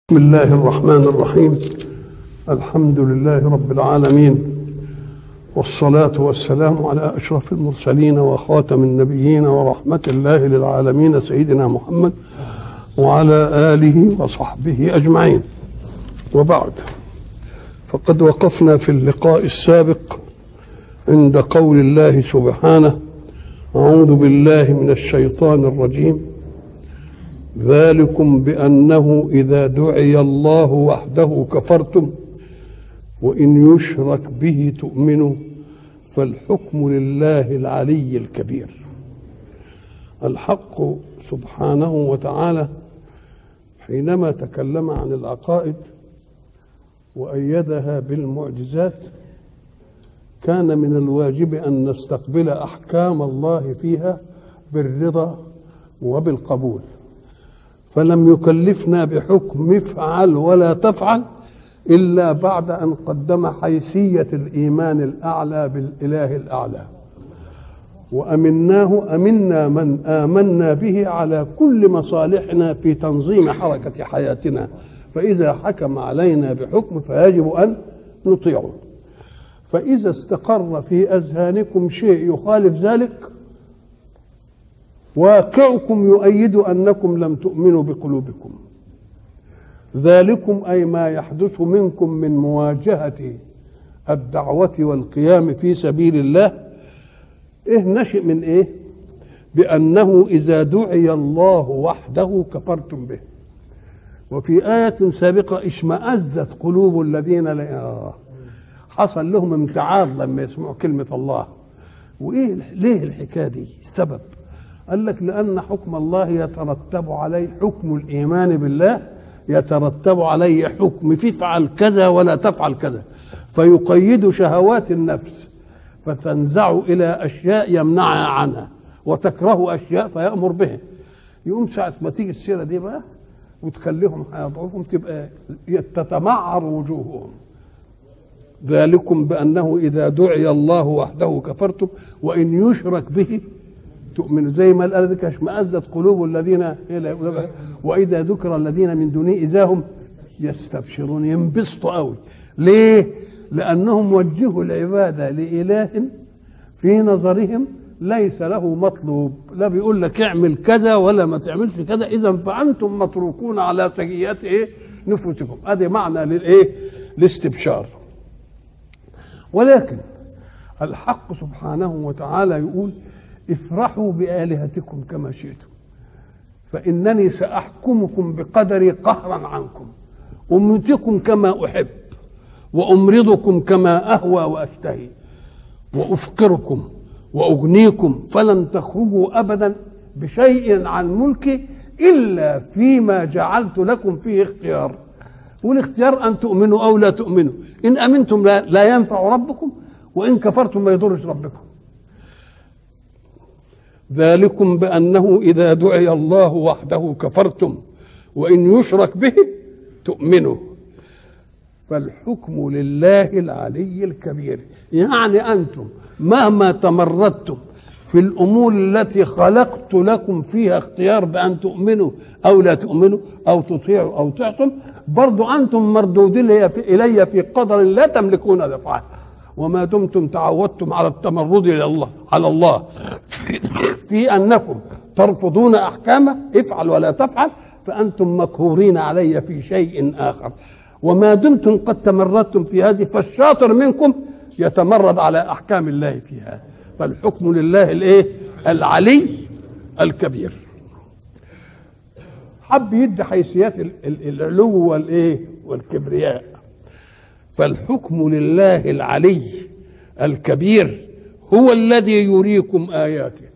بسم الله الرحمن الرحيم الحمد لله رب العالمين والصلاة والسلام على أشرف المرسلين وخاتم النبيين ورحمة الله للعالمين سيدنا محمد وعلى آله وصحبه أجمعين وبعد فقد وقفنا في اللقاء السابق عند قول الله سبحانه أعوذ بالله من الشيطان الرجيم ذلكم بأنه إذا دعي الله وحده كفرتم وإن يشرك به تؤمنوا فالحكم لله العلي الكبير الحق سبحانه وتعالى حينما تكلم عن العقائد وأيدها بالمعجزات كان من الواجب أن نستقبل أحكام الله فيها بالرضا وبالقبول فلم يكلفنا بحكم افعل ولا تفعل الا بعد ان قدم حيثيه الايمان الاعلى بالاله الاعلى وامناه امنا من امنا به على كل مصالحنا في تنظيم حركه حياتنا فاذا حكم علينا بحكم فيجب ان نطيعه فاذا استقر في اذهانكم شيء يخالف ذلك واقعكم يؤيد انكم لم تؤمنوا بقلوبكم ذلكم اي ما يحدث منكم من مواجهه الدعوه والقيام في سبيل الله ايه نشئ من ايه بانه اذا دعي الله وحده كفرتم به وفي آية سابقة اشمأزت قلوب الذين لا حصل لهم امتعاض لما يسمعوا كلمة الله وإيه ليه الحكاية دي السبب قال لك لأن حكم الله يترتب عليه حكم الإيمان بالله يترتب عليه حكم فافعل كذا ولا تفعل كذا فيقيد شهوات النفس فتنزع إلى أشياء يمنعها عنها وتكره أشياء فيأمر بها يقوم ساعة ما تيجي السيرة دي بقى وتخليهم هيضعفهم تبقى تتمعر وجوههم ذلكم بأنه إذا دعي الله وحده كفرتم وإن يشرك به تؤمنوا زي ما قال ذلك اشمأزت قلوب الذين واذا ذكر الذين من دونه اذا هم يستبشرون ينبسطوا قوي ليه؟ لانهم وجهوا العباده لاله في نظرهم ليس له مطلوب لا بيقول لك اعمل كذا ولا ما تعملش كذا اذا فانتم متروكون على سجيات ايه نفوسكم ادي معنى للايه الاستبشار ولكن الحق سبحانه وتعالى يقول افرحوا بآلهتكم كما شئتم فإنني سأحكمكم بقدري قهرا عنكم أمتكم كما أحب وأمرضكم كما أهوى وأشتهي وأفقركم وأغنيكم فلن تخرجوا أبدا بشيء عن ملكي إلا فيما جعلت لكم فيه اختيار والاختيار أن تؤمنوا أو لا تؤمنوا إن أمنتم لا, لا ينفع ربكم وإن كفرتم ما يضرش ربكم ذلكم بأنه إذا دعي الله وحده كفرتم وإن يشرك به تؤمنوا فالحكم لله العلي الكبير يعني أنتم مهما تمردتم في الأمور التي خلقت لكم فيها اختيار بأن تؤمنوا أو لا تؤمنوا أو تطيعوا أو تعصوا برضو أنتم مردودين إلي في قدر لا تملكون دفعه وما دمتم تعودتم على التمرد الى الله على الله في, في انكم ترفضون احكامه افعل ولا تفعل فانتم مقهورين علي في شيء اخر وما دمتم قد تمردتم في هذه فالشاطر منكم يتمرد على احكام الله في هذا فالحكم لله الايه العلي الكبير حب يدي حيثيات العلو والايه والكبرياء فالحكم لله العلي الكبير هو الذي يريكم آياته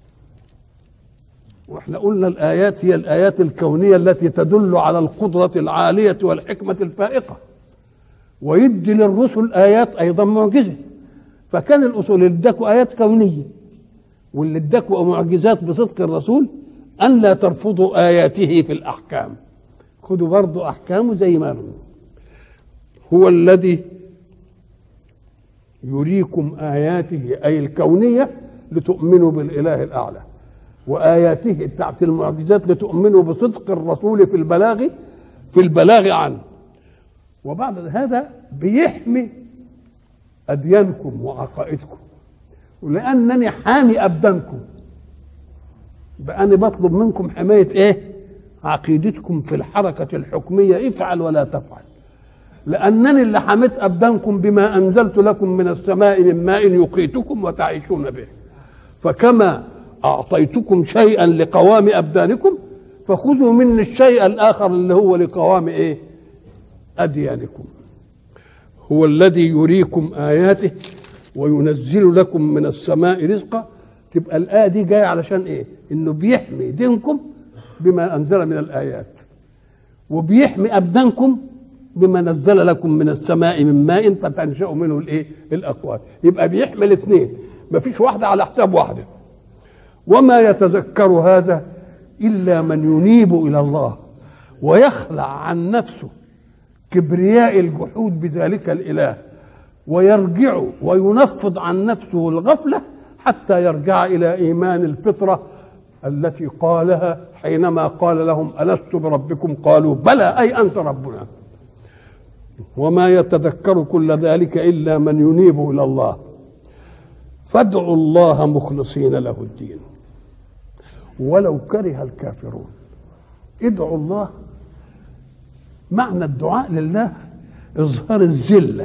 واحنا قلنا الآيات هي الآيات الكونية التي تدل على القدرة العالية والحكمة الفائقة ويدي للرسل آيات أيضا معجزة فكان الأصول اللي اداكوا آيات كونية واللي اداكوا معجزات بصدق الرسول أن لا ترفضوا آياته في الأحكام خذوا برضو أحكامه زي ما رموا هو الذي يريكم آياته أي الكونية لتؤمنوا بالإله الأعلى وآياته بتاعت المعجزات لتؤمنوا بصدق الرسول في البلاغ في البلاغ عنه وبعد هذا بيحمي أديانكم وعقائدكم ولأنني حامي أبدانكم يبقى أنا بطلب منكم حماية إيه؟ عقيدتكم في الحركة الحكمية افعل ولا تفعل لأنني اللي حميت أبدانكم بما أنزلت لكم من السماء من ماء يقيتكم وتعيشون به فكما أعطيتكم شيئا لقوام أبدانكم فخذوا مني الشيء الآخر اللي هو لقوام إيه أديانكم هو الذي يريكم آياته وينزل لكم من السماء رزقا تبقى الآية دي جاية علشان إيه إنه بيحمي دينكم بما أنزل من الآيات وبيحمي أبدانكم بما نزل لكم من السماء من ماء فتنشأ منه الايه؟ الاقوات يبقى بيحمي الاثنين ما فيش واحده على حساب واحده وما يتذكر هذا الا من ينيب الى الله ويخلع عن نفسه كبرياء الجحود بذلك الاله ويرجع وينفض عن نفسه الغفله حتى يرجع الى ايمان الفطره التي قالها حينما قال لهم الست بربكم قالوا بلى اي انت ربنا وما يتذكر كل ذلك الا من ينيب الى الله فادعوا الله مخلصين له الدين ولو كره الكافرون ادعوا الله معنى الدعاء لله اظهار الذله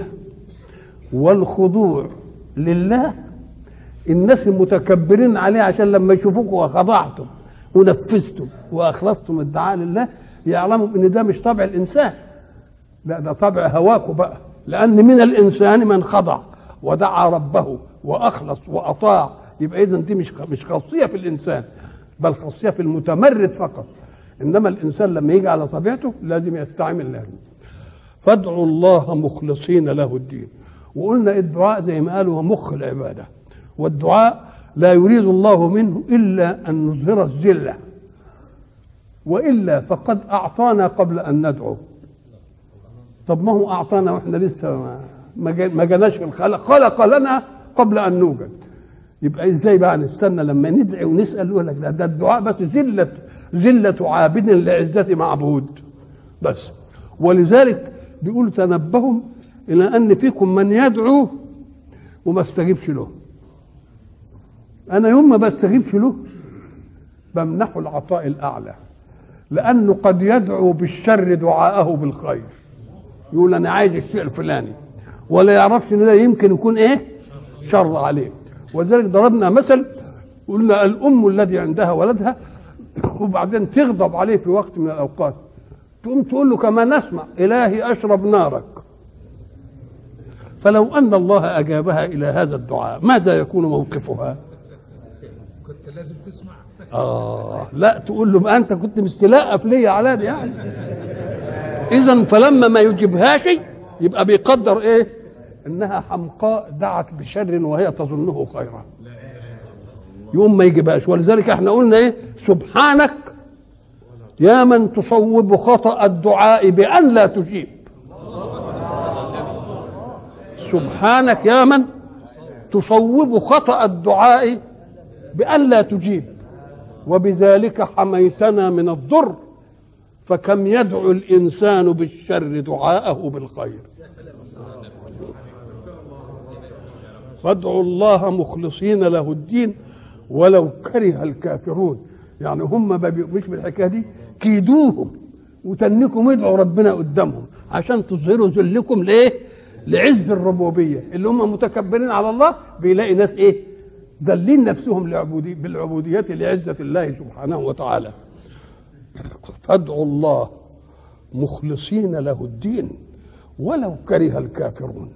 والخضوع لله الناس المتكبرين عليه عشان لما يشوفوكوا وخضعتم ونفذتم واخلصتم الدعاء لله يعلموا ان ده مش طبع الانسان لا ده طبع هواكم بقى لان من الانسان من خضع ودعا ربه واخلص واطاع يبقى اذا دي مش مش خاصيه في الانسان بل خاصيه في المتمرد فقط انما الانسان لما يجي على طبيعته لازم يستعمل له فادعوا الله مخلصين له الدين وقلنا الدعاء زي ما قالوا هو مخ العباده والدعاء لا يريد الله منه الا ان نظهر الذله والا فقد اعطانا قبل ان ندعو طب ما هو اعطانا واحنا لسه ما جاناش في الخلق خلق لنا قبل ان نوجد يبقى ازاي بقى نستنى لما ندعي ونسال يقول لك ده الدعاء بس ذله ذله عابد لعزه معبود بس ولذلك بيقول تنبهوا الى ان فيكم من يدعو وما استجيبش له انا يوم ما بستجيبش له بمنحه العطاء الاعلى لانه قد يدعو بالشر دعاءه بالخير يقول انا عايز الشيء الفلاني ولا يعرفش ان ده يمكن يكون ايه شر عليه ولذلك ضربنا مثل قلنا الام الذي عندها ولدها وبعدين تغضب عليه في وقت من الاوقات تقوم تقول له كما نسمع الهي اشرب نارك فلو ان الله اجابها الى هذا الدعاء ماذا يكون موقفها كنت لازم تسمع اه لا تقول له ما انت كنت مستلقف ليا على دي يعني اذا فلما ما يجيبهاش يبقى بيقدر ايه انها حمقاء دعت بشر وهي تظنه خيرا يوم ما يجيبهاش ولذلك احنا قلنا ايه سبحانك يا من تصوب خطأ الدعاء بأن لا تجيب سبحانك يا من تصوب خطأ الدعاء بأن لا تجيب وبذلك حميتنا من الضر فكم يدعو الإنسان بالشر دعاءه بالخير فادعوا الله مخلصين له الدين ولو كره الكافرون يعني هم ما بيؤمنوش بالحكايه دي كيدوهم وتنكم ادعوا ربنا قدامهم عشان تظهروا ذلكم ليه؟ لعز الربوبيه اللي هم متكبرين على الله بيلاقي ناس ايه؟ ذلين نفسهم لعبودي بالعبوديه لعزه الله سبحانه وتعالى فادعوا الله مخلصين له الدين ولو كره الكافرون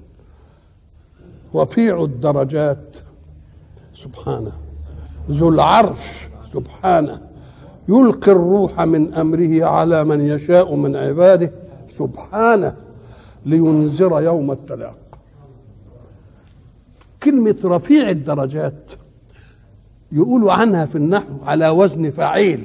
رفيع الدرجات سبحانه ذو العرش سبحانه يلقي الروح من امره على من يشاء من عباده سبحانه لينذر يوم التلاق كلمة رفيع الدرجات يقولوا عنها في النحو على وزن فعيل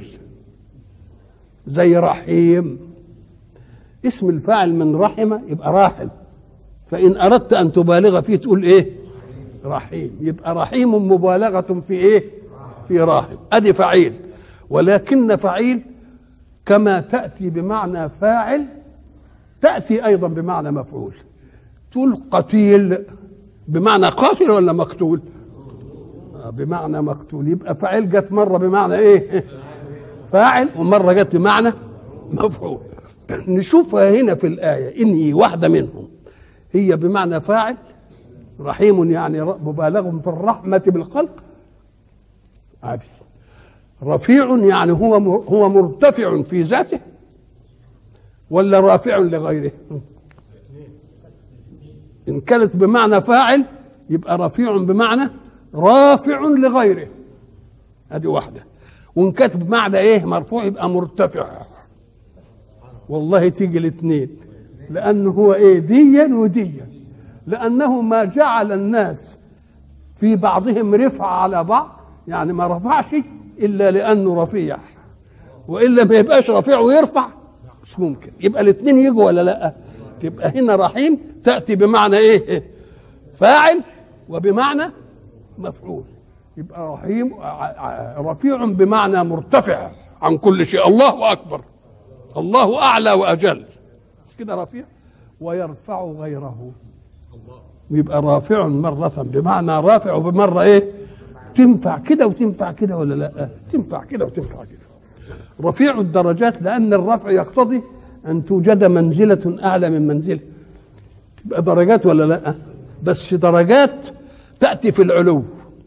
زي رحيم اسم الفاعل من رحمة يبقى راحم فإن أردت أن تبالغ فيه تقول إيه رحيم يبقى رحيم مبالغة في إيه في راحم أدي فعيل ولكن فعيل كما تأتي بمعنى فاعل تأتي أيضا بمعنى مفعول تقول قتيل بمعنى قاتل ولا مقتول آه، بمعنى مقتول يبقى فاعل جت مرة بمعنى ايه فاعل ومرة جت بمعنى مفعول نشوفها هنا في الآية إني واحدة منهم هي بمعنى فاعل رحيم يعني مبالغ في الرحمة بالخلق عادي رفيع يعني هو هو مرتفع في ذاته ولا رافع لغيره إن كانت بمعنى فاعل يبقى رفيع بمعنى رافع لغيره هذه واحدة وإن كانت بمعنى إيه مرفوع يبقى مرتفع والله تيجي الاثنين لأنه هو إيه ديا وديا لأنه ما جعل الناس في بعضهم رفع على بعض يعني ما رفعش إلا لأنه رفيع وإلا ما يبقاش رفيع ويرفع مش ممكن يبقى الاثنين يجوا ولا لا تبقى هنا رحيم تأتي بمعنى إيه فاعل وبمعنى مفعول يبقى رحيم رفيع بمعنى مرتفع عن كل شيء الله أكبر الله أعلى وأجل مش كده رفيع ويرفع غيره يبقى رافع مرة بمعنى رافع وبمرة ايه تنفع كده وتنفع كده ولا لا تنفع كده وتنفع كده رفيع الدرجات لأن الرفع يقتضي أن توجد منزلة أعلى من منزله تبقى درجات ولا لا بس درجات تأتي في العلو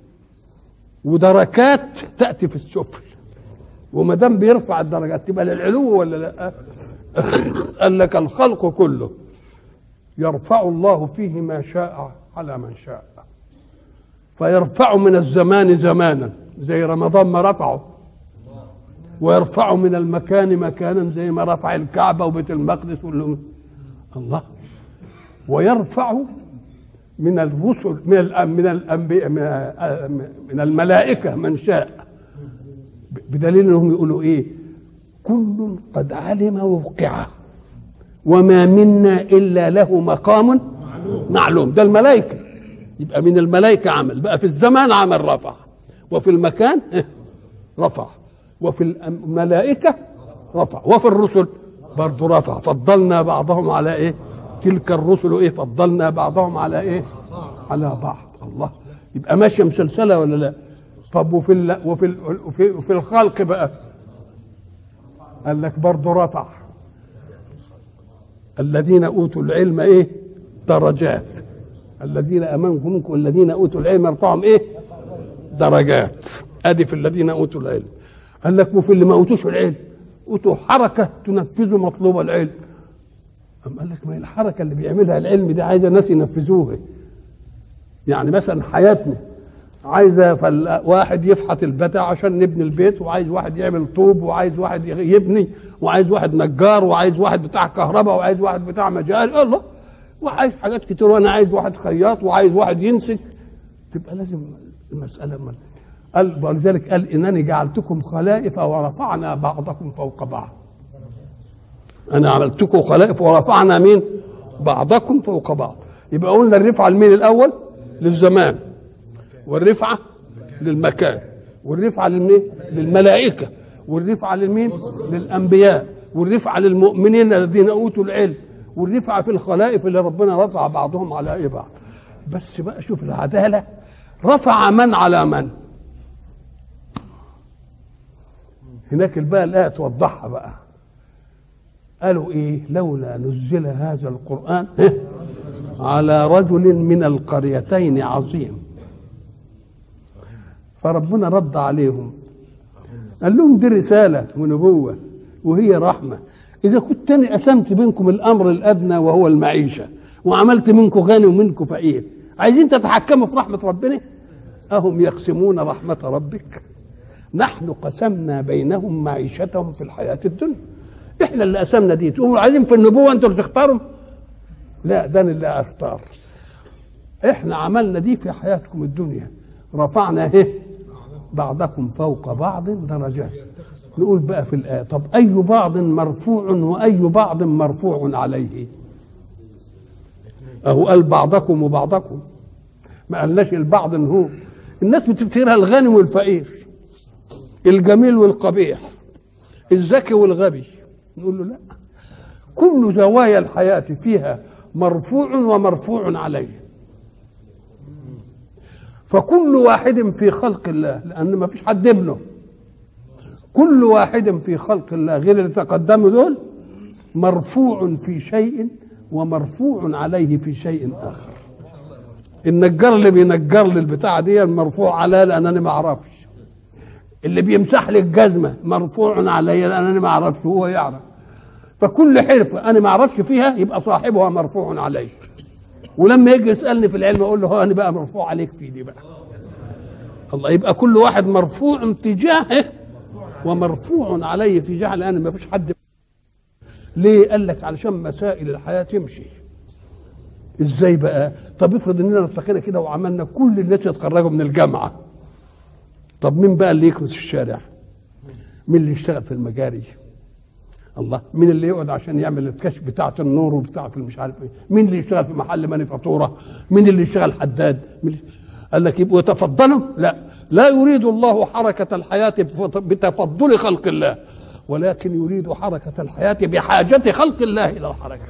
ودركات تأتي في السفل وما دام بيرفع الدرجات تبقى للعلو ولا لا قال لك الخلق كله يرفع الله فيه ما شاء على من شاء فيرفع من الزمان زمانا زي رمضان ما رفعه ويرفع من المكان مكانا زي ما رفع الكعبة وبيت المقدس واللي الله ويرفع من الرسل من من الانبياء من الملائكه من شاء بدليل انهم يقولوا ايه كل قد علم وقعه وما منا الا له مقام معلوم ده الملائكه يبقى من الملائكه عمل بقى في الزمان عمل رفع وفي المكان رفع وفي الملائكه رفع وفي الرسل برضه رفع فضلنا بعضهم على ايه تلك الرسل ايه فضلنا بعضهم على ايه على بعض الله يبقى ماشيه مسلسله ولا لا طب وفي ال وفي ال وفي, وفي الخلق بقى قال لك برضه رفع الذين اوتوا العلم ايه درجات الذين امنوا منكم والذين اوتوا العلم ارفعهم ايه درجات ادي في الذين اوتوا العلم قال لك وفي اللي ما اوتوش العلم اوتوا حركه تنفذوا مطلوب العلم أم قال لك ما هي الحركه اللي بيعملها العلم دي عايزه ناس ينفذوها يعني مثلا حياتنا عايزه فل... واحد يفحت البتاع عشان نبني البيت وعايز واحد يعمل طوب وعايز واحد يبني وعايز واحد نجار وعايز واحد بتاع كهرباء وعايز واحد بتاع مجال الله وعايز حاجات كتير وانا عايز واحد خياط وعايز واحد ينسج تبقى لازم المساله مال. قال ولذلك قال انني جعلتكم خلائف ورفعنا بعضكم فوق بعض انا عملتكم خلائف ورفعنا مين بعضكم فوق بعض يبقى قلنا الرفعه لمين الاول للزمان والرفعه للمكان والرفعه للمين للملائكه والرفعه للمين للانبياء والرفعه للمؤمنين الذين اوتوا العلم والرفعه في الخلائف اللي ربنا رفع بعضهم على ايه بعض بس بقى شوف العداله رفع من على من هناك بقى الايه توضحها بقى قالوا ايه لولا نزل هذا القران على رجل من القريتين عظيم فربنا رد عليهم قال لهم دي رساله ونبوه وهي رحمه اذا كنت انا قسمت بينكم الامر الادنى وهو المعيشه وعملت منكم غني ومنكم فقير عايزين تتحكموا في رحمه ربنا اهم يقسمون رحمه ربك نحن قسمنا بينهم معيشتهم في الحياه الدنيا احنا اللي قسمنا دي تقولوا عايزين في النبوه انتوا اللي تختاروا لا ده انا اللي اختار احنا عملنا دي في حياتكم الدنيا رفعنا ايه بعضكم فوق بعض درجات نقول بقى في الآية طب أي بعض مرفوع وأي بعض مرفوع عليه أهو قال بعضكم وبعضكم ما قالناش البعض إن هو الناس بتفتكرها الغني والفقير الجميل والقبيح الذكي والغبي نقول له لا كل زوايا الحياة فيها مرفوع ومرفوع عليه فكل واحد في خلق الله لأن ما فيش حد ابنه كل واحد في خلق الله غير اللي تقدموا دول مرفوع في شيء ومرفوع عليه في شيء آخر النجار اللي بينجر لي البتاعة دي مرفوع عليا لأن أنا ما أعرفش اللي بيمسح لي الجزمة مرفوع عليا لأن أنا ما أعرفش هو يعرف فكل حرفة أنا ما أعرفش فيها يبقى صاحبها مرفوع عليه ولما يجي يسألني في العلم أقول له هو أنا بقى مرفوع عليك في دي بقى الله يبقى كل واحد مرفوع تجاهه ومرفوع عليه في جهه لأن ما فيش حد ليه قال لك علشان مسائل الحياة تمشي ازاي بقى طب افرض اننا ارتقينا كده وعملنا كل الناس يتخرجوا من الجامعه طب مين بقى اللي يكنس الشارع مين اللي يشتغل في المجاري الله مين اللي يقعد عشان يعمل الكشف بتاعه النور وبتاعه مش عارف ايه مين اللي يشتغل في محل مانيفاتوره مين اللي يشتغل حداد مين اللي... قال لك يبقوا يتفضلوا لا لا يريد الله حركة الحياة بتفضل خلق الله ولكن يريد حركة الحياة بحاجة خلق الله إلى الحركة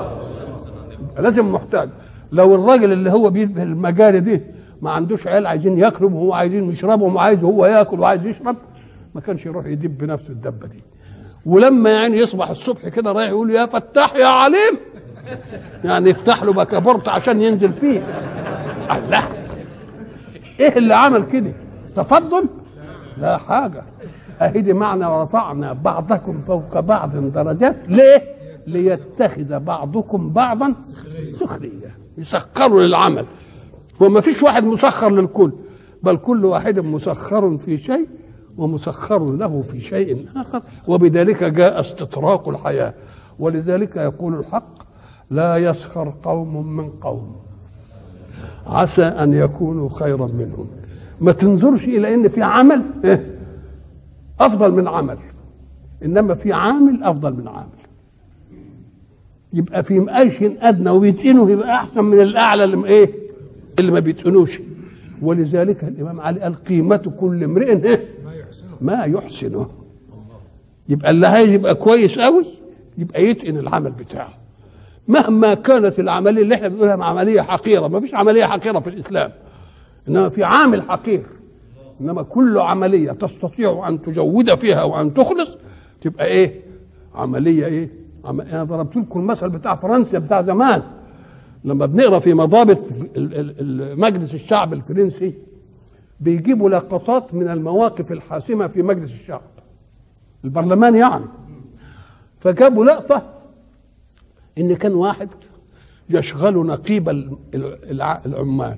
لازم محتاج لو الراجل اللي هو بيبقى المجاري دي ما عندوش عيال عايزين ياكلوا وهو عايزين يشربوا وعايز هو ياكل وعايز يشرب ما كانش يروح يدب بنفسه الدبه دي ولما يعني يصبح الصبح كده رايح يقول يا فتاح يا عليم يعني يفتح له بكابورت عشان ينزل فيه الله ايه اللي عمل كده تفضل لا حاجه اهدي معنى ورفعنا بعضكم فوق بعض درجات ليه ليتخذ بعضكم بعضا سخريه يسخروا للعمل وما فيش واحد مسخر للكل بل كل واحد مسخر في شيء ومسخر له في شيء اخر وبذلك جاء استطراق الحياه ولذلك يقول الحق لا يسخر قوم من قوم عسى ان يكونوا خيرا منهم ما تنظرش الى ان في عمل افضل من عمل انما في عامل افضل من عامل يبقى في مقايشن ادنى وبيتقنوا يبقى احسن من الاعلى اللي ايه اللي ما بيتقنوش ولذلك الامام علي قال قيمه كل امرئ ايه ما يحسنه يبقى اللي عايز يبقى كويس قوي يبقى يتقن العمل بتاعه مهما كانت العمليه اللي احنا بنقولها عمليه حقيره ما فيش عمليه حقيره في الاسلام انما في عامل حقير انما كل عمليه تستطيع ان تجود فيها وان تخلص تبقى ايه عمليه ايه عم... انا ضربت لكم المثل بتاع فرنسا بتاع زمان لما بنقرا في مضابط مجلس الشعب الفرنسي بيجيبوا لقطات من المواقف الحاسمه في مجلس الشعب البرلمان يعني فجابوا لقطه ان كان واحد يشغل نقيب العمال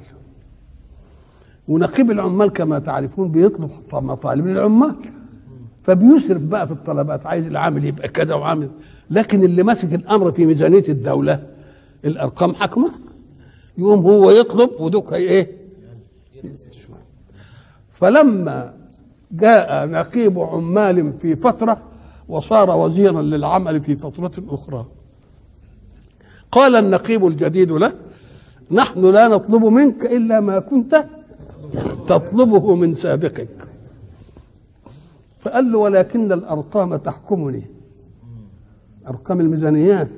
ونقيب العمال كما تعرفون بيطلب مطالب للعمال فبيسرف بقى في الطلبات عايز العامل يبقى كذا وعامل لكن اللي ماسك الامر في ميزانيه الدوله الارقام حكمه يقوم هو يطلب ودوك هي ايه فلما جاء نقيب عمال في فتره وصار وزيرا للعمل في فتره اخرى قال النقيب الجديد له نحن لا نطلب منك الا ما كنت تطلبه من سابقك فقال له ولكن الارقام تحكمني ارقام الميزانيات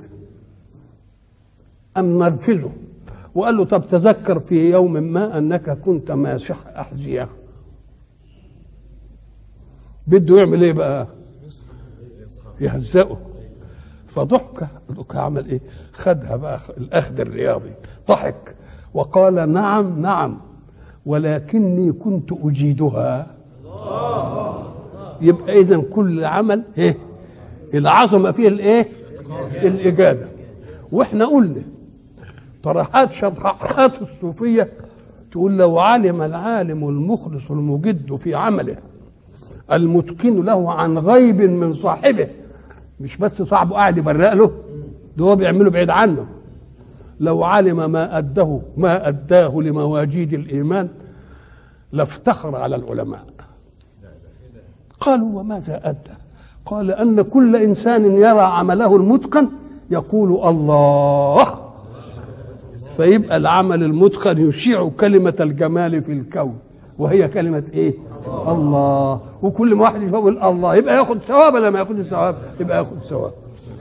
ام نرفزه وقال له طب تذكر في يوم ما انك كنت ماسح احذيه بده يعمل ايه بقى يهزئه فضحك ضحك عمل ايه خدها بقى الاخذ الرياضي ضحك وقال نعم نعم ولكني كنت اجيدها يبقى اذا كل عمل ايه العظمه فيه الايه الاجاده واحنا قلنا طرحات شطحات الصوفيه تقول لو علم العالم المخلص المجد في عمله المتقن له عن غيب من صاحبه مش بس صاحبه قاعد يبرق له ده هو بيعمله بعيد عنه لو علم ما أداه ما أداه لمواجيد الإيمان لافتخر على العلماء قالوا وماذا أدى قال أن كل إنسان يرى عمله المتقن يقول الله فيبقى العمل المتقن يشيع كلمة الجمال في الكون وهي كلمة إيه؟ الله وكل ما واحد يقول الله يبقى ياخد ثواب ولا ما ياخدش ثواب؟ يبقى ياخد ثواب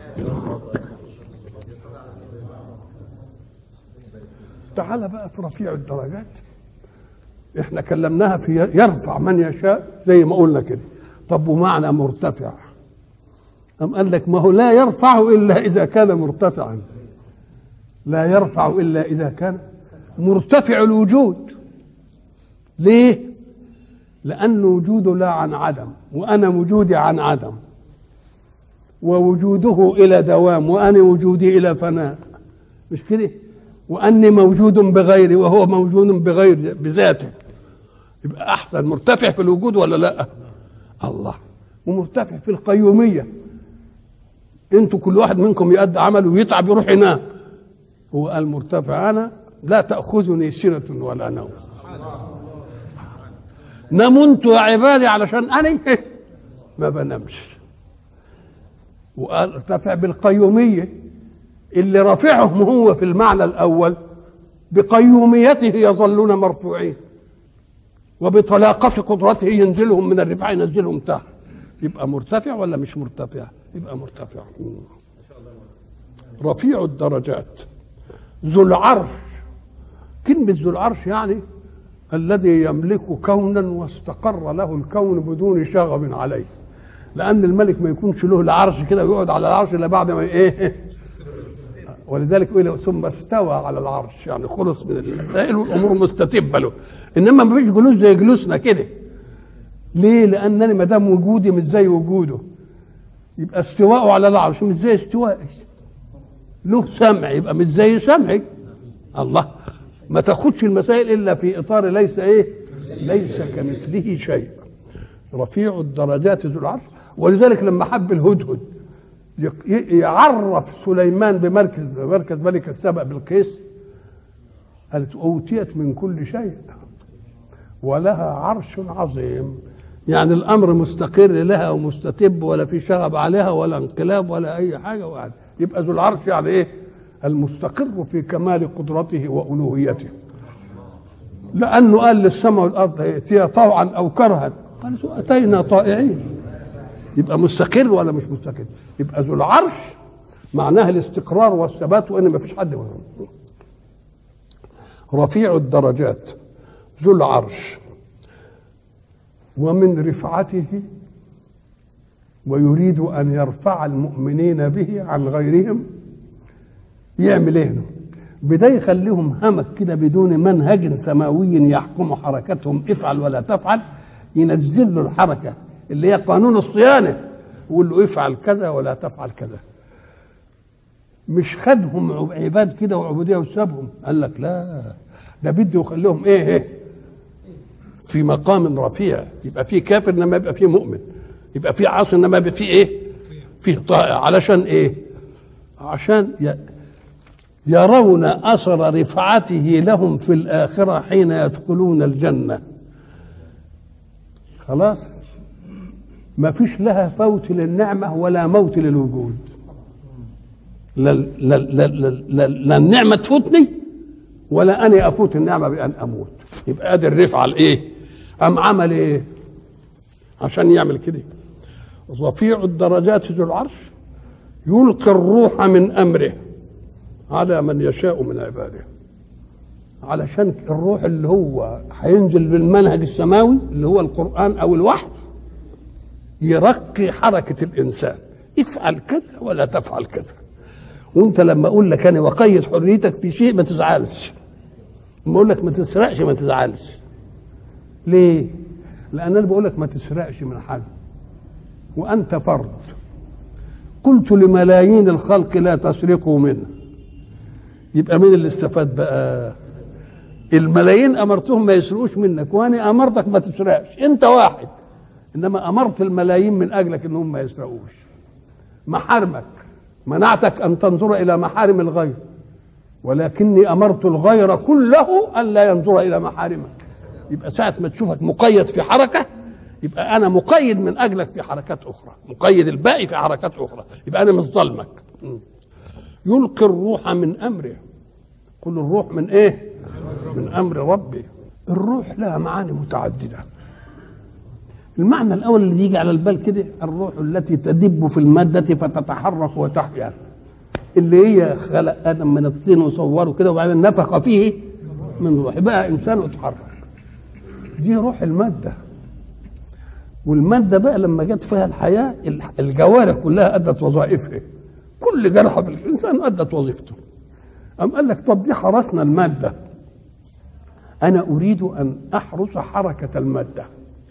تعال بقى في رفيع الدرجات احنا كلمناها في يرفع من يشاء زي ما قلنا كده طب ومعنى مرتفع أم قال لك ما هو لا يرفع إلا إذا كان مرتفعا لا يرفع إلا إذا كان مرتفع الوجود ليه لأن وجوده لا عن عدم وأنا وجودي عن عدم ووجوده إلى دوام وأنا وجودي إلى فناء مش كده وأني موجود بغيري وهو موجود بغير بذاته يبقى أحسن مرتفع في الوجود ولا لا الله ومرتفع في القيومية انتوا كل واحد منكم يؤدي عمله ويتعب يروح ينام هو قال مرتفع أنا لا تأخذني سنة ولا نوم ناموا انتوا يا عبادي علشان أنا ما بنامش وقال ارتفع بالقيومية اللي رافعهم هو في المعنى الأول بقيوميته يظلون مرفوعين وبطلاقة قدرته ينزلهم من الرفع ينزلهم تحت يبقى مرتفع ولا مش مرتفع يبقى مرتفع رفيع الدرجات ذو العرش كلمة ذو العرش يعني الذي يملك كونا واستقر له الكون بدون شغب عليه لأن الملك ما يكونش له العرش كده ويقعد على العرش إلا بعد ما إيه ولذلك يقول ثم استوى على العرش يعني خلص من المسائل والامور مستتبه له انما ما فيش جلوس زي جلوسنا كده ليه؟ لانني ما دام وجودي مش زي وجوده يبقى استواءه على العرش مش زي استوائي له سمع يبقى مش زي سمعي الله ما تاخدش المسائل الا في اطار ليس ايه؟ ليس كمثله شيء رفيع الدرجات ذو العرش ولذلك لما حب الهدهد يعرف سليمان بمركز مركز ملك السبأ بالقيس قالت أوتيت من كل شيء ولها عرش عظيم يعني الأمر مستقر لها ومستتب ولا في شغب عليها ولا انقلاب ولا أي حاجة وقعد. يبقى ذو العرش يعني إيه المستقر في كمال قدرته وألوهيته لأنه قال للسماء والأرض ائتيا طوعا أو كرها قالت أتينا طائعين يبقى مستقر ولا مش مستقر يبقى ذو العرش معناها الاستقرار والثبات وان ما فيش حد منهم رفيع الدرجات ذو العرش ومن رفعته ويريد ان يرفع المؤمنين به عن غيرهم يعمل ايه بدايه يخليهم همك كده بدون منهج سماوي يحكم حركتهم افعل ولا تفعل ينزل له الحركه اللي هي قانون الصيانه يقول له افعل كذا ولا تفعل كذا مش خدهم عباد كده وعبوديه وسابهم قال لك لا ده بده يخليهم ايه ايه في مقام رفيع يبقى في كافر انما يبقى في مؤمن يبقى في عاصي انما يبقى في ايه في طائع علشان ايه عشان يرون اثر رفعته لهم في الاخره حين يدخلون الجنه خلاص ما فيش لها فوت للنعمة ولا موت للوجود لا, لا, لا, لا, لا, لا النعمة تفوتني ولا أنا أفوت النعمة بأن أموت يبقى قادر الرفعة الإيه أم عمل إيه عشان يعمل كده رفيع الدرجات ذو العرش يلقي الروح من أمره على من يشاء من عباده علشان الروح اللي هو هينزل بالمنهج السماوي اللي هو القرآن أو الوحي يرقي حركة الإنسان افعل كذا ولا تفعل كذا وانت لما اقول لك انا وقيد حريتك في شيء ما تزعلش لما اقول لك ما تسرقش ما تزعلش ليه لان انا بقول لك ما تسرقش من حد وانت فرد قلت لملايين الخلق لا تسرقوا منه يبقى مين اللي استفاد بقى الملايين امرتهم ما يسرقوش منك وانا امرتك ما تسرقش انت واحد انما امرت الملايين من اجلك انهم ما يسرقوش محارمك منعتك ان تنظر الى محارم الغير ولكني امرت الغير كله ان لا ينظر الى محارمك يبقى ساعه ما تشوفك مقيد في حركه يبقى انا مقيد من اجلك في حركات اخرى مقيد الباقي في حركات اخرى يبقى انا مش ظلمك يلقي الروح من امره كل الروح من ايه من امر ربي الروح لها معاني متعدده المعنى الاول اللي يجي على البال كده الروح التي تدب في الماده فتتحرك وتحيا اللي هي خلق ادم من الطين وصوره كده وبعدين نفخ فيه من روح بقى انسان وتحرك دي روح الماده والماده بقى لما جت فيها الحياه الجوارح كلها ادت وظائفها كل جرحه في الانسان ادت وظيفته أم قال لك طب دي حرسنا الماده انا اريد ان احرس حركه الماده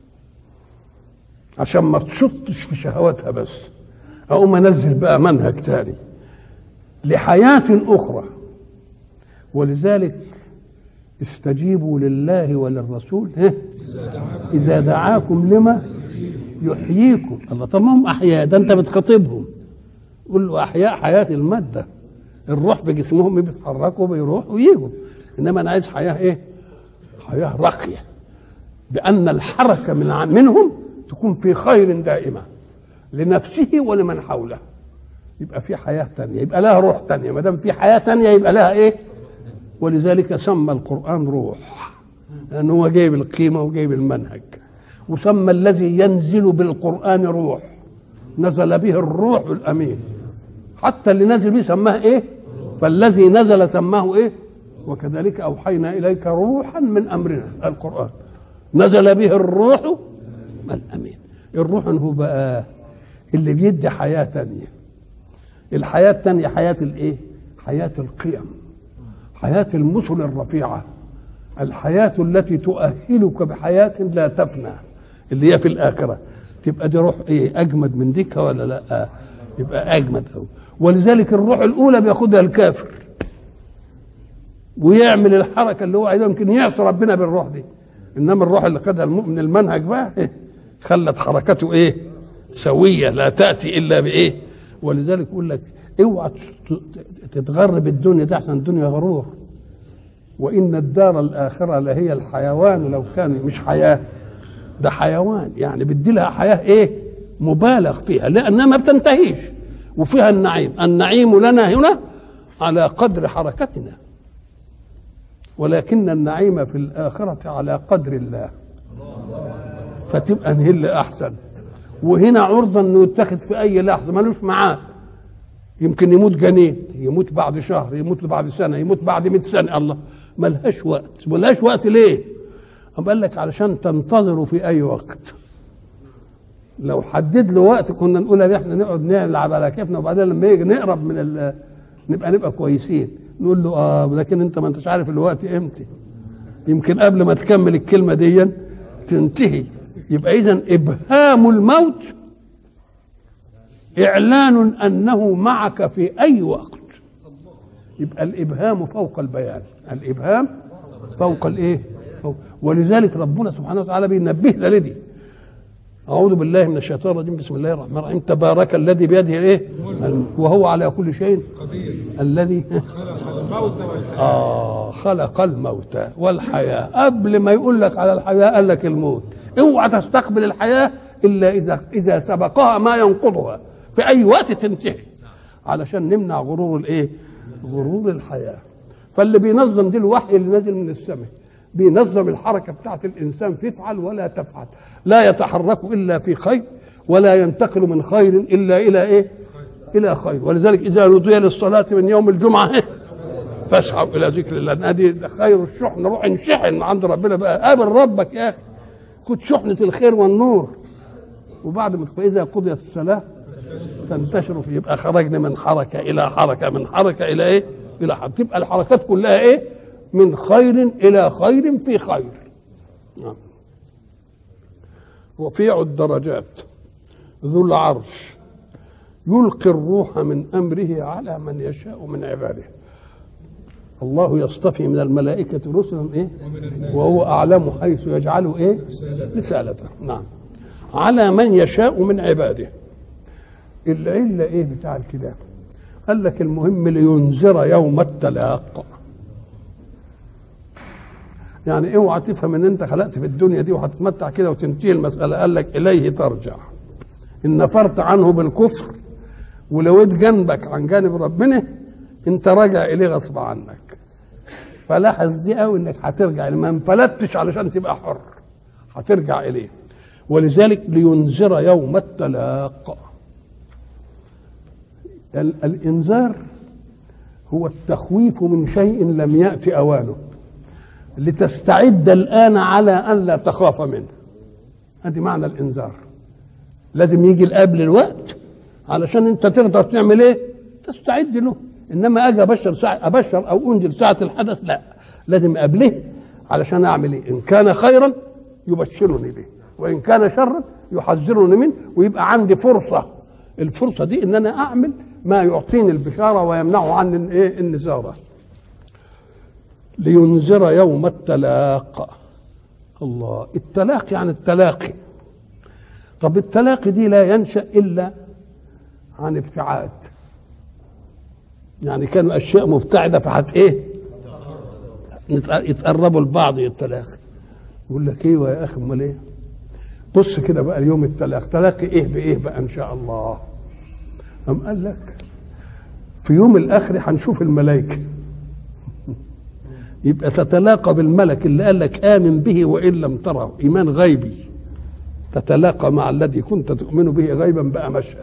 عشان ما تشطش في شهواتها بس اقوم انزل بقى منهج تاني لحياه اخرى ولذلك استجيبوا لله وللرسول ها اذا دعاكم لما يحييكم الله طب ما هم احياء ده انت بتخاطبهم قول له احياء حياه الماده الروح في جسمهم بيتحركوا بيروحوا ويجوا انما انا عايز حياه ايه؟ حياه راقيه بان الحركه من منهم تكون في خير دائمه لنفسه ولمن حوله يبقى في حياه تانية يبقى لها روح تانية ما دام في حياه تانية يبقى لها ايه؟ ولذلك سمى القران روح لانه هو جايب القيمه وجايب المنهج وسمى الذي ينزل بالقران روح نزل به الروح الامين حتى اللي نزل به سماه ايه فالذي نزل سماه ايه وكذلك اوحينا اليك روحا من امرنا القران نزل به الروح الامين الروح هو بقى اللي بيدي حياه تانية الحياه التانية حياه الايه حياه القيم حياه المثل الرفيعه الحياه التي تؤهلك بحياه لا تفنى اللي هي في الاخره تبقى دي روح ايه اجمد من ديك ولا لا يبقى اجمد قوي ولذلك الروح الاولى بياخدها الكافر ويعمل الحركه اللي هو عايزها يمكن يعصي ربنا بالروح دي انما الروح اللي خدها المؤمن المنهج بقى إيه؟ خلت حركته ايه سويه لا تاتي الا بايه ولذلك يقول لك اوعى تتغرب الدنيا ده عشان الدنيا غرور وان الدار الاخره لهي الحيوان لو كان مش حياه ده حيوان يعني بدي لها حياه ايه مبالغ فيها لانها ما بتنتهيش وفيها النعيم النعيم لنا هنا على قدر حركتنا ولكن النعيم في الآخرة على قدر الله فتبقى نهل أحسن وهنا عرضة انه يتخذ في اي لحظه ملوش معاد يمكن يموت جنين يموت بعد شهر يموت بعد سنه يموت بعد 100 سنه الله ملهاش وقت ملهاش وقت ليه؟ أم قال لك علشان تنتظروا في اي وقت لو حدد له وقت كنا نقول ان احنا نقعد نلعب على كيفنا وبعدين لما يجي نقرب من ال نبقى نبقى كويسين نقول له اه لكن انت ما انتش عارف الوقت امتى يمكن قبل ما تكمل الكلمه دي تنتهي يبقى اذا ابهام الموت اعلان انه معك في اي وقت يبقى الابهام فوق البيان الابهام فوق الايه فوق ولذلك ربنا سبحانه وتعالى بينبهنا لدي أعوذ بالله من الشيطان الرجيم بسم الله الرحمن الرحيم تبارك الذي بيده إيه وهو على كل شيء قدير الذي خلق الموت والحياة آه خلق الموت والحياة قبل ما يقول لك على الحياة قال لك الموت اوعى تستقبل الحياة إلا إذا إذا سبقها ما ينقضها في أي وقت تنتهي علشان نمنع غرور الإيه غرور الحياة فاللي بينظم دي الوحي اللي نازل من السماء بينظم الحركة بتاعت الإنسان في افعل ولا تفعل لا يتحرك إلا في خير ولا ينتقل من خير إلا إلى إيه إلى خير ولذلك إذا نودي للصلاة من يوم الجمعة إيه؟ فاسعوا إلى ذكر الله لأن هذه خير الشحن روح انشحن من عند ربنا بقى قابل ربك يا أخي خد شحنة الخير والنور وبعد ما فإذا قضيت الصلاة تنتشروا في يبقى خرجنا من حركة إلى حركة من حركة إلى إيه؟ إلى حركة تبقى الحركات كلها إيه؟ من خير إلى خير في خير نعم رفيع الدرجات ذو العرش يلقي الروح من امره على من يشاء من عباده الله يصطفي من الملائكة رسلا ايه وهو أعلم حيث يجعل ايه رسالته نعم على من يشاء من عباده العلة ايه بتاع الكلام قال لك المهم لينذر يوم التلاق يعني اوعى تفهم ان انت خلقت في الدنيا دي وهتتمتع كده وتنتهي المساله قال لك اليه ترجع ان نفرت عنه بالكفر ولويت جنبك عن جانب ربنا انت راجع اليه غصب عنك فلاحظ دي قوي انك هترجع ما انفلتش علشان تبقى حر هترجع اليه ولذلك لينذر يوم التلاق ال- الانذار هو التخويف من شيء لم يأتي أوانه لتستعد الآن على أن لا تخاف منه هذه معنى الإنذار لازم يجي قبل الوقت علشان أنت تقدر تعمل إيه تستعد له إنما أجي أبشر ساعة أبشر أو أنزل ساعة الحدث لا لازم قبله علشان أعمل إيه إن كان خيرا يبشرني به وإن كان شرا يحذرني منه ويبقى عندي فرصة الفرصة دي إن أنا أعمل ما يعطيني البشارة ويمنع عني إيه النزارة لينذر يوم التلاق الله التلاق يعني التلاقي طب التلاقي دي لا ينشأ إلا عن ابتعاد يعني كانوا أشياء مبتعدة فحت إيه يتقربوا لبعض التلاقي يقول لك ايوه يا اخي امال ايه بص كده بقى اليوم التلاقي تلاقي ايه بايه بقى ان شاء الله أم قال لك في يوم الاخر هنشوف الملائكه يبقى تتلاقى بالملك اللي قال لك امن به وان لم تره ايمان غيبي تتلاقى مع الذي كنت تؤمن به غيبا بقى مشهد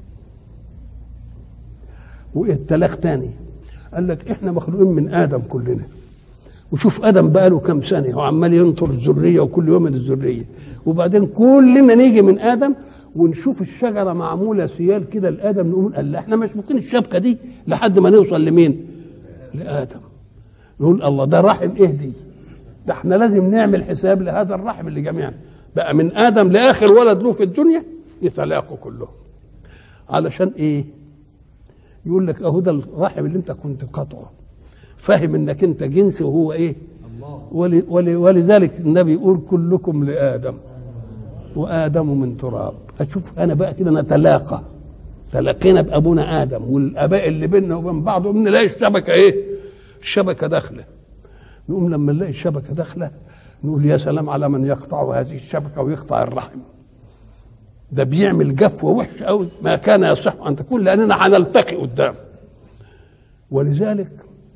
وايه التلاق تاني قال لك احنا مخلوقين من ادم كلنا وشوف ادم بقى له كام سنه وعمال ينطر الذريه وكل يوم الذريه وبعدين كلنا نيجي من ادم ونشوف الشجره معموله سيال كده لادم نقول قال لا احنا مش ممكن الشبكه دي لحد ما نوصل لمين؟ لادم نقول الله ده رحم ايه دي؟ ده احنا لازم نعمل حساب لهذا الرحم اللي جميعا بقى من ادم لاخر ولد له في الدنيا يتلاقوا كلهم علشان ايه؟ يقول لك اهو ده الرحم اللي انت كنت قاطعه فاهم انك انت جنس وهو ايه ول ول ولذلك النبي يقول كلكم لادم وادم من تراب اشوف انا بقى كده نتلاقى تلاقينا بابونا ادم والاباء اللي بيننا وبين بعض نلاقي الشبكه ايه الشبكه داخله نقوم لما نلاقي الشبكه داخله نقول يا سلام على من يقطع هذه الشبكه ويقطع الرحم ده بيعمل جفوه وحشه قوي ما كان يصح ان تكون لاننا هنلتقي قدام ولذلك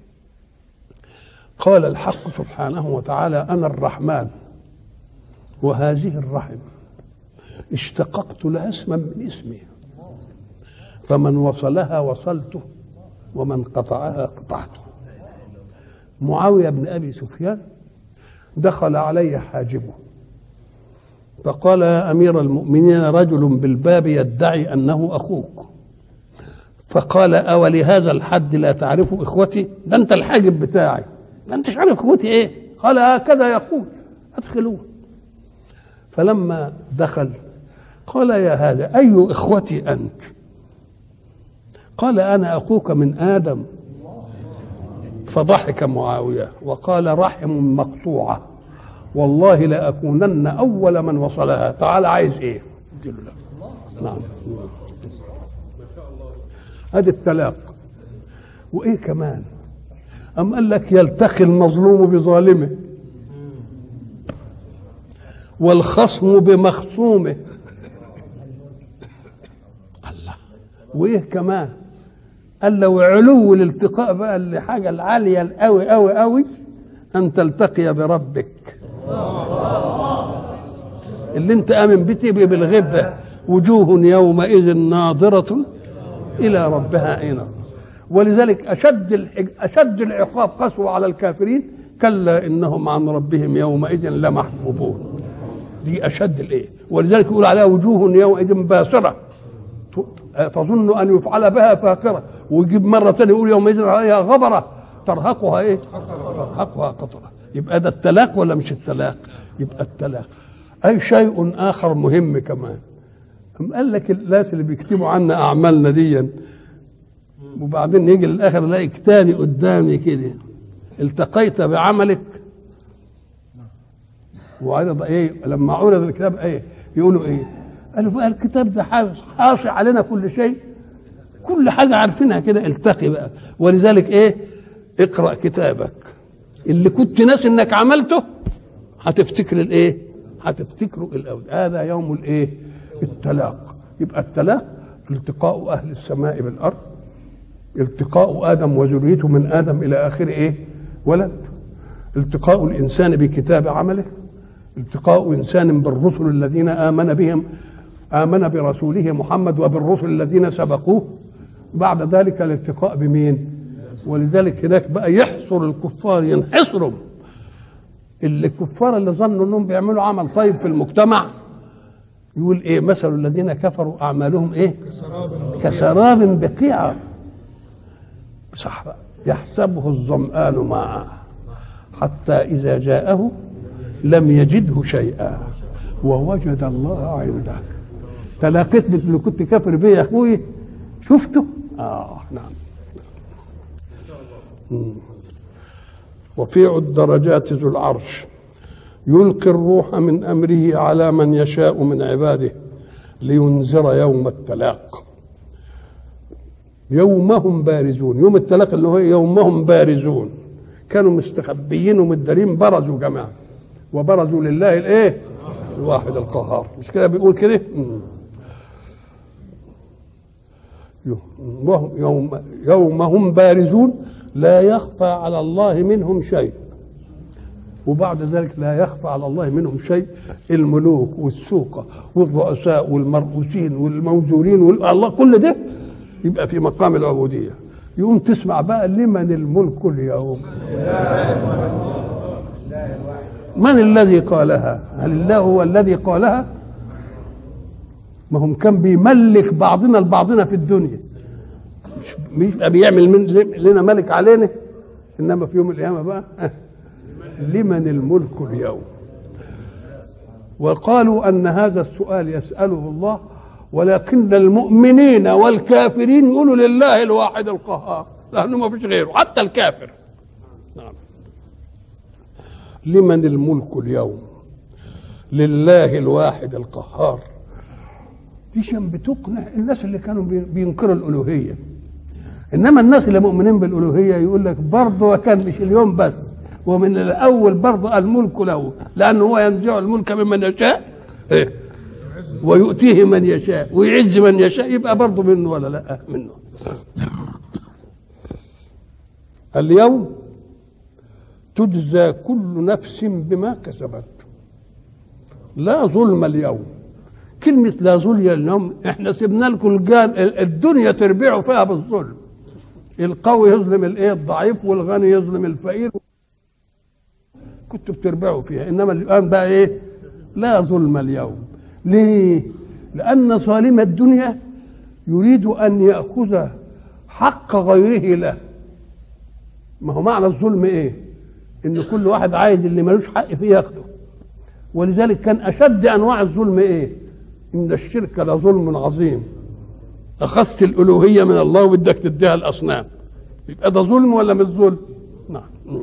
قال الحق سبحانه وتعالى انا الرحمن وهذه الرحم اشتققت لها اسما من اسمي فمن وصلها وصلته ومن قطعها قطعته معاويه بن ابي سفيان دخل علي حاجبه فقال يا امير المؤمنين رجل بالباب يدعي انه اخوك فقال اولهذا الحد لا تعرف اخوتي ده انت الحاجب بتاعي ده انت مش عارف اخوتي ايه قال هكذا يقول ادخلوه فلما دخل قال يا هذا اي اخوتي انت قال انا اخوك من ادم فضحك معاويه وقال رحم مقطوعه والله لاكونن اول من وصلها تعال عايز ايه اديله له نعم ادي التلاق وايه كمان أم قال لك يلتقي المظلوم بظالمه والخصم بمخصومه الله وايه كمان قال لو علو الالتقاء بقى الحاجة العالية القوي قوي قوي أن تلتقي بربك اللي انت آمن بتبقى بالغيب ده وجوه يومئذ ناظرة إلى ربها أين ولذلك أشد الحج... أشد العقاب قسوة على الكافرين كلا إنهم عن ربهم يومئذ لمحجوبون دي أشد الإيه ولذلك يقول عليها وجوه يومئذ باسرة تظن أن يفعل بها فاقرة ويجيب مرة ثانية يقول يومئذ عليها غبرة ترهقها إيه ترهقها قطرة يبقى ده التلاق ولا مش التلاق يبقى التلاق أي شيء آخر مهم كمان أم قال لك الناس اللي بيكتبوا عنا أعمالنا دي وبعدين يجي للاخر الاقي كتابي قدامي كده التقيت بعملك وعرض ايه لما عرض الكتاب ايه يقولوا ايه قالوا بقى الكتاب ده حاصي علينا كل شيء كل حاجه عارفينها كده التقي بقى ولذلك ايه اقرا كتابك اللي كنت ناس انك عملته هتفتكر الايه هتفتكره الاول هذا يوم الايه التلاق يبقى التلاق التقاء اهل السماء بالارض التقاء ادم وذريته من ادم الى اخر ايه ولد التقاء الانسان بكتاب عمله التقاء انسان بالرسل الذين امن بهم امن برسوله محمد وبالرسل الذين سبقوه بعد ذلك الالتقاء بمين ولذلك هناك بقى يحصر الكفار ينحصرهم اللي الكفار اللي ظنوا انهم بيعملوا عمل طيب في المجتمع يقول ايه مثل الذين كفروا اعمالهم ايه كسراب بقيعه صحراء يحسبه الظمآن معه حتى إذا جاءه لم يجده شيئا ووجد الله عنده تلاقيت اللي كنت كافر بيه يا اخوي شفته اه نعم مم. وفيع الدرجات ذو العرش يلقي الروح من امره على من يشاء من عباده لينذر يوم التلاق يومهم بارزون يوم التلاق اللي هو يومهم بارزون كانوا مستخبيين ومدارين برزوا جماعه وبرزوا لله الايه الواحد القهار مش كده بيقول كده مم. وهم يوم يوم هم بارزون لا يخفى على الله منهم شيء وبعد ذلك لا يخفى على الله منهم شيء الملوك والسوقة والرؤساء والمرؤوسين والموزورين والله كل ده يبقى في مقام العبودية يقوم تسمع بقى لمن الملك اليوم من الذي قالها هل الله هو الذي قالها ما هم كان بيملك بعضنا البعضنا في الدنيا مش مش بقى بيعمل من لنا ملك علينا انما في يوم القيامه بقى لمن الملك اليوم وقالوا ان هذا السؤال يساله الله ولكن المؤمنين والكافرين يقولوا لله الواحد القهار لانه ما فيش غيره حتى الكافر نعم لمن الملك اليوم لله الواحد القهار دي عشان بتقنع الناس اللي كانوا بينكروا الالوهيه انما الناس اللي مؤمنين بالالوهيه يقول لك برضه وكان مش اليوم بس ومن الاول برضه الملك له لانه هو ينزع الملك ممن يشاء إيه؟ ويؤتيه من يشاء ويعز من يشاء يبقى برضه منه ولا لا منه اليوم تجزى كل نفس بما كسبت لا ظلم اليوم كلمة لا ظلم اليوم احنا سيبنا لكم الجان الدنيا تربعوا فيها بالظلم القوي يظلم الايه الضعيف والغني يظلم الفقير كنتوا بتربعوا فيها انما الان بقى ايه لا ظلم اليوم ليه لان ظالم الدنيا يريد ان ياخذ حق غيره له ما هو معنى الظلم ايه ان كل واحد عايز اللي ملوش حق فيه ياخده ولذلك كان اشد انواع الظلم ايه ان الشرك لظلم عظيم اخذت الالوهيه من الله وبدك تديها الاصنام يبقى ده ظلم ولا مش ظلم نعم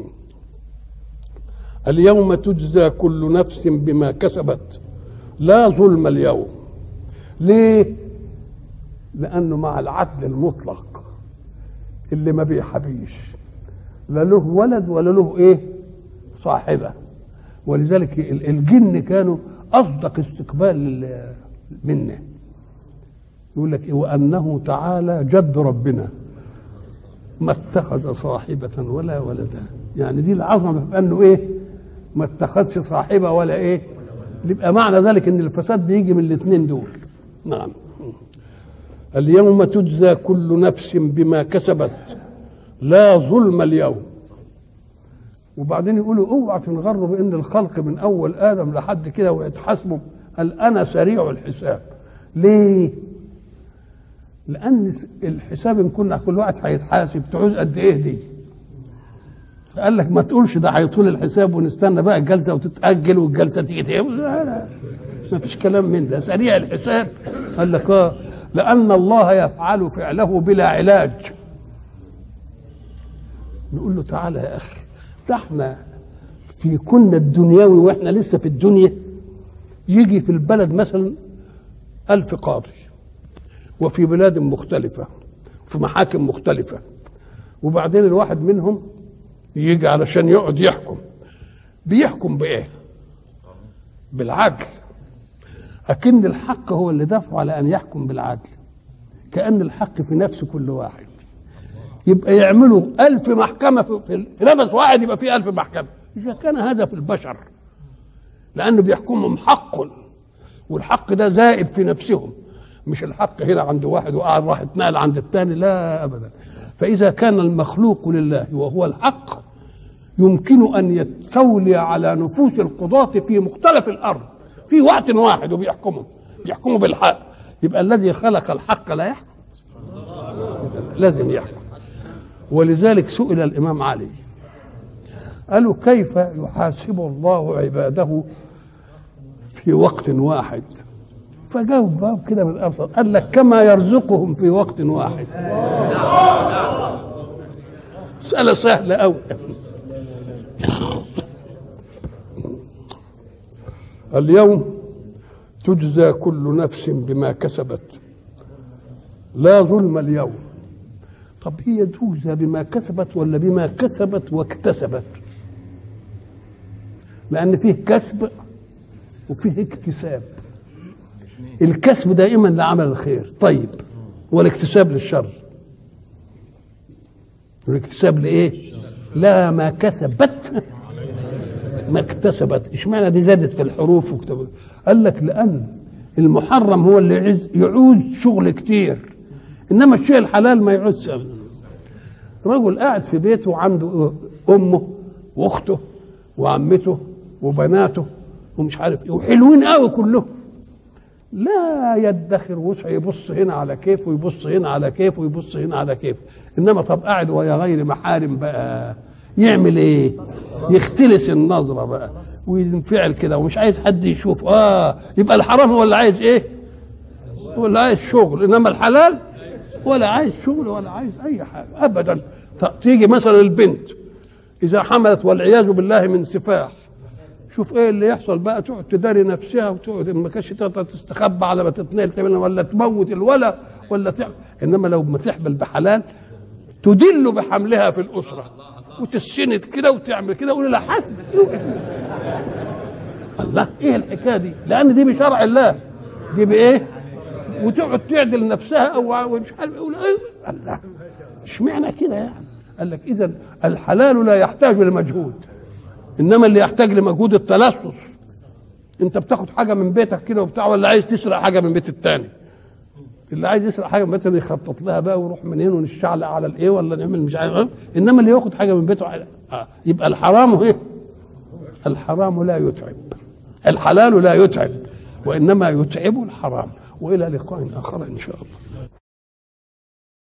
اليوم تجزى كل نفس بما كسبت لا ظلم اليوم ليه لانه مع العدل المطلق اللي ما بيحبيش لا له ولد ولا له ايه صاحبه ولذلك الجن كانوا اصدق استقبال منه يقول لك وانه تعالى جد ربنا ما اتخذ صاحبة ولا ولدا يعني دي العظمة في انه ايه ما اتخذش صاحبة ولا ايه يبقى معنى ذلك ان الفساد بيجي من الاثنين دول نعم اليوم تجزى كل نفس بما كسبت لا ظلم اليوم وبعدين يقولوا اوعى تنغروا بان الخلق من اول ادم لحد كده ويتحاسبوا قال انا سريع الحساب ليه لان الحساب ان كنا كل واحد هيتحاسب تعوز قد ايه دي فقال لك ما تقولش ده هيطول الحساب ونستنى بقى الجلسه وتتاجل والجلسه تيجي لا لا ما فيش كلام من ده سريع الحساب قال لك اه لان الله يفعل فعله بلا علاج نقول له تعالى يا اخي ده احنا في كنا الدنيوي واحنا لسه في الدنيا يجي في البلد مثلا ألف قاضي وفي بلاد مختلفة في محاكم مختلفة وبعدين الواحد منهم يجي علشان يقعد يحكم بيحكم بإيه؟ بالعدل أكن الحق هو اللي دفعه على أن يحكم بالعدل كأن الحق في نفس كل واحد يبقى يعملوا ألف محكمة في, في نفس واحد يبقى في ألف محكمة اذا كان هذا في البشر لانه بيحكمهم حق والحق ده زائد في نفسهم مش الحق هنا عند واحد وقعد راح اتنقل عند الثاني لا ابدا فاذا كان المخلوق لله وهو الحق يمكن ان يستولي على نفوس القضاة في مختلف الارض في وقت واحد وبيحكمهم بيحكموا بالحق يبقى الذي خلق الحق لا يحكم لازم يحكم ولذلك سئل الامام علي قالوا كيف يحاسب الله عباده في وقت واحد فجاوب جواب كده من الارض قال لك كما يرزقهم في وقت واحد مسألة سهلة أوي اليوم تجزى كل نفس بما كسبت لا ظلم اليوم طب هي تجزى بما كسبت ولا بما كسبت واكتسبت لأن فيه كسب وفيه اكتساب الكسب دائما لعمل الخير طيب والاكتساب للشر والاكتساب لايه لا ما كسبت ما اكتسبت اشمعنى دي زادت في الحروف وكتب قال لك لان المحرم هو اللي يعوز يعوز شغل كتير انما الشيء الحلال ما يعوزش ابدا رجل قاعد في بيته وعنده امه واخته وعمته وبناته ومش عارف ايه وحلوين قوي كلهم لا يدخر وسع يبص هنا على كيف ويبص هنا على كيف ويبص هنا على كيف انما طب قاعد ويا غير محارم بقى يعمل ايه يختلس النظره بقى وينفعل كده ومش عايز حد يشوف اه يبقى الحرام هو اللي عايز ايه هو اللي عايز شغل انما الحلال ولا عايز شغل ولا عايز اي حاجه ابدا تيجي مثلا البنت اذا حملت والعياذ بالله من سفاح شوف ايه اللي يحصل بقى تقعد تداري نفسها وتقعد ما كانش تقدر تستخبى على ما تتنقل تعمل ولا تموت الولا ولا تعمل انما لو ما تحمل بحلال تدل بحملها في الاسره وتسند كده وتعمل كده ويقول لها حسب الله ايه الحكايه دي؟ لان دي بشرع الله دي بايه؟ وتقعد تعدل نفسها او مش عارف يقول ايه الله اشمعنى كده يعني؟ قال لك اذا الحلال لا يحتاج لمجهود انما اللي يحتاج لمجهود التلصص انت بتاخد حاجه من بيتك كده وبتاع ولا عايز تسرق حاجه من بيت التاني اللي عايز يسرق حاجه من بيته يخطط لها بقى ويروح منين ونشعلق على الايه ولا نعمل مش عارف إيه. انما اللي ياخد حاجه من بيته آه. يبقى الحرام ايه الحرام لا يتعب الحلال لا يتعب وانما يتعب الحرام والى لقاء اخر ان شاء الله